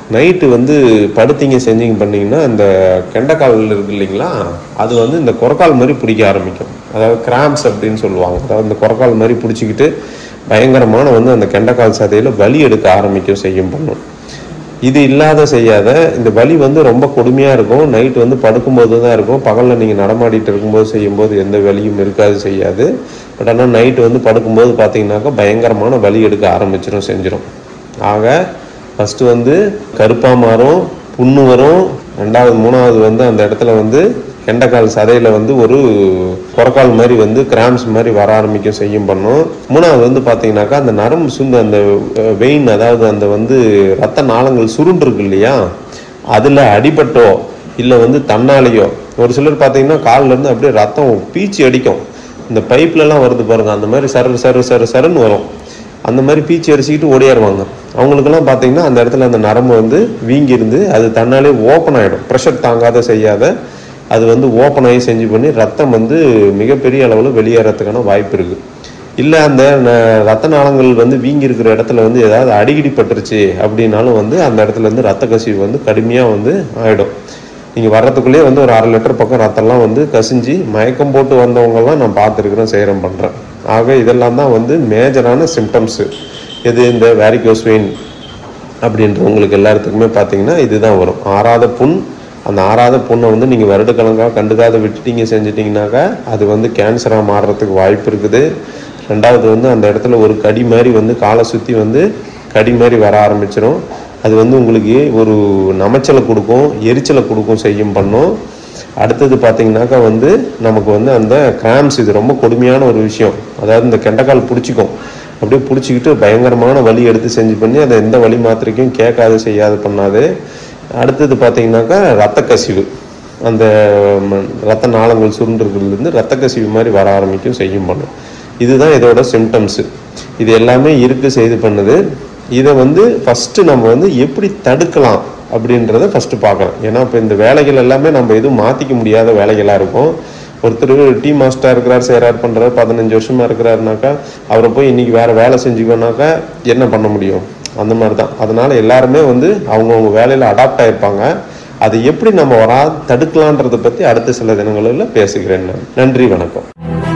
night வந்து படுத்தீங்க செஞ்சீங்க பண்ணீங்கன்னா இந்த கெண்டைக்கால் இருக்கு இல்லைங்களா அது வந்து இந்த குரக்கால் மாதிரி பிடிக்க ஆரம்பிக்கும் அதாவது கிராம்ஸ் அப்படின்னு சொல்லுவாங்க அதாவது இந்த குரக்கால் மாதிரி பிடிச்சிக்கிட்டு பயங்கரமான வந்து அந்த கெண்டைக்கால் சதையில் வலி எடுக்க ஆரம்பிக்கும் செய்யும் பண்ணும் இது இல்லாத செய்யாத இந்த வலி வந்து ரொம்ப கொடுமையாக இருக்கும் நைட் வந்து படுக்கும்போது தான் இருக்கும் பகலில் நீங்கள் நடமாடிட்டு இருக்கும்போது செய்யும்போது எந்த வலியும் இருக்காது செய்யாது பட் ஆனால் நைட்டு வந்து படுக்கும்போது பார்த்தீங்கன்னாக்கா பயங்கரமான வலி எடுக்க ஆரம்பிச்சிடும் செஞ்சிடும் ஆக ஃபஸ்ட்டு வந்து கருப்பாக மாறும் புண்ணு வரும் ரெண்டாவது மூணாவது வந்து அந்த இடத்துல வந்து கெண்டைக்கால் சதையில் வந்து ஒரு குரக்கால் மாதிரி வந்து கிராம்ஸ் மாதிரி வர ஆரம்பிக்கும் செய்யும் பண்ணும் மூணாவது வந்து பார்த்தீங்கன்னாக்கா அந்த நரம்பு சுண்டு அந்த வெயின் அதாவது அந்த வந்து ரத்த நாளங்கள் சுருண்டு இருக்கு இல்லையா அதில் அடிபட்டோ இல்லை வந்து தன்னாலேயோ ஒரு சிலர் பார்த்தீங்கன்னா கால்ல இருந்து அப்படியே ரத்தம் பீச்சி அடிக்கும் இந்த பைப்லலாம் வருது பாருங்க அந்த மாதிரி சரு சரு சரு சருன்னு வரும் அந்த மாதிரி பீச்சி அடிச்சுக்கிட்டு ஓடியாருவாங்க அவங்களுக்கெல்லாம் பார்த்தீங்கன்னா அந்த இடத்துல அந்த நரம்பு வந்து வீங்கிருந்து அது தன்னாலே ஓப்பன் ஆகிடும் ப்ரெஷர் தாங்காத செய்யாத அது வந்து ஓப்பன் ஆகி செஞ்சு பண்ணி ரத்தம் வந்து மிகப்பெரிய அளவில் வெளியேறதுக்கான வாய்ப்பு இருக்குது இல்லை அந்த ந- ரத்த நாளங்கள் வந்து வீங்கி இருக்கிற இடத்துல வந்து ஏதாவது அடிக்கடி பட்டுருச்சு அப்படின்னாலும் வந்து அந்த இடத்துல இருந்து ரத்த கசிவு வந்து கடுமையாக வந்து ஆகிடும் நீங்கள் வர்றதுக்குள்ளேயே வந்து ஒரு அரை லிட்டர் பக்கம் ரத்தம்லாம் வந்து கசிஞ்சு மயக்கம் போட்டு வந்தவங்கலாம் நான் பார்த்துருக்குறேன் செய்கிறேன் பண்ணுறேன் ஆக இதெல்லாம் தான் வந்து மேஜரான சிம்டம்ஸு எது இந்த வேரிகோஸ் வெயின் அப்படின்றவங்களுக்கு எல்லாத்துக்குமே பார்த்தீங்கன்னா இதுதான் வரும் ஆறாத புண் அந்த ஆறாத புண்ணை வந்து நீங்கள் வருடக்கணக்காக கண்டுக்காத விட்டுட்டீங்க செஞ்சிட்டிங்கனாக்கா அது வந்து கேன்சராக மாறுறதுக்கு வாய்ப்பு இருக்குது ரெண்டாவது வந்து அந்த இடத்துல ஒரு கடி மாதிரி வந்து காலை சுற்றி வந்து கடி மாதிரி வர ஆரம்பிச்சிடும் அது வந்து உங்களுக்கு ஒரு நமைச்சலை கொடுக்கும் எரிச்சலை கொடுக்கும் செய்யும் பண்ணும் அடுத்தது பார்த்தீங்கன்னாக்கா வந்து நமக்கு வந்து அந்த கிராம்ஸ் இது ரொம்ப கொடுமையான ஒரு விஷயம் அதாவது இந்த கெண்டைக்கால் பிடிச்சிக்கும் அப்படியே பிடிச்சிக்கிட்டு பயங்கரமான வலி எடுத்து செஞ்சு பண்ணி அதை எந்த வலி மாத்திரைக்கும் கேட்காது செய்யாது பண்ணாது அடுத்தது பார்த்தீங்கன்னாக்கா ரத்த கசிவு அந்த ம, ரத்த நாளங்கள் சுருண்டுறதுலேருந்து ரத்த கசிவு மாதிரி வர ஆரம்பிக்கும் செய்யும் பண்ணும் இதுதான் இதோட சிம்டம்ஸு இது எல்லாமே இருக்கு செய்து பண்ணுது இதை வந்து ஃபஸ்ட்டு நம்ம வந்து எப்படி தடுக்கலாம் அப்படின்றத ஃபஸ்ட்டு பார்க்கலாம் ஏன்னா இப்போ இந்த வேலைகள் எல்லாமே நம்ம எதுவும் மாற்றிக்க முடியாத வேலைகளாக இருக்கும் ஒருத்தர் டீ மாஸ்டராக இருக்கிறார் செய்கிறார் பண்ணுறாரு பதினஞ்சு வருஷமாக இருக்கிறாருனாக்கா அவரை போய் இன்னைக்கு வேறு வேலை செஞ்சுக்கோனாக்கா என்ன பண்ண முடியும் அந்த மாதிரி தான் அதனால எல்லாருமே வந்து அவங்கவுங்க வேலையில் அடாப்ட் ஆயிருப்பாங்க அதை எப்படி நம்ம வரா தடுக்கலான்றதை பற்றி அடுத்த சில தினங்களில் பேசுகிறேன் நான் நன்றி வணக்கம்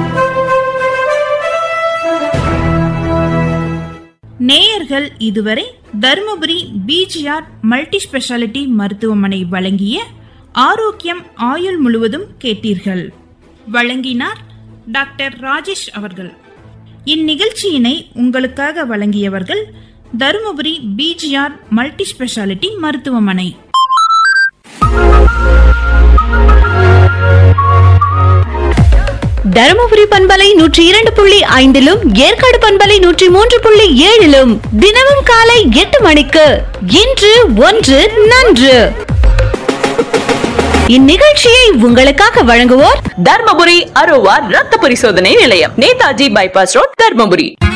நேயர்கள் இதுவரை தருமபுரி பிஜிஆர் மல்டி ஸ்பெஷாலிட்டி மருத்துவமனை வழங்கிய ஆரோக்கியம் ஆயுள் முழுவதும் கேட்டீர்கள் வழங்கினார் டாக்டர் ராஜேஷ் அவர்கள் இந்நிகழ்ச்சியினை உங்களுக்காக வழங்கியவர்கள் தருமபுரி பிஜிஆர் மல்டி ஸ்பெஷாலிட்டி மருத்துவமனை தருமபுரி பண்பலை நூற்றி இரண்டு புள்ளி ஐந்திலும் ஏற்காடு பண்பலை நூற்றி மூன்று புள்ளி ஏழிலும் தினமும் காலை எட்டு மணிக்கு இன்று ஒன்று நன்று இந்நிகழ்ச்சியை உங்களுக்காக வழங்குவோர் தர்மபுரி அரோவா ரத்த பரிசோதனை நிலையம் நேதாஜி பைபாஸ் ரோட் தர்மபுரி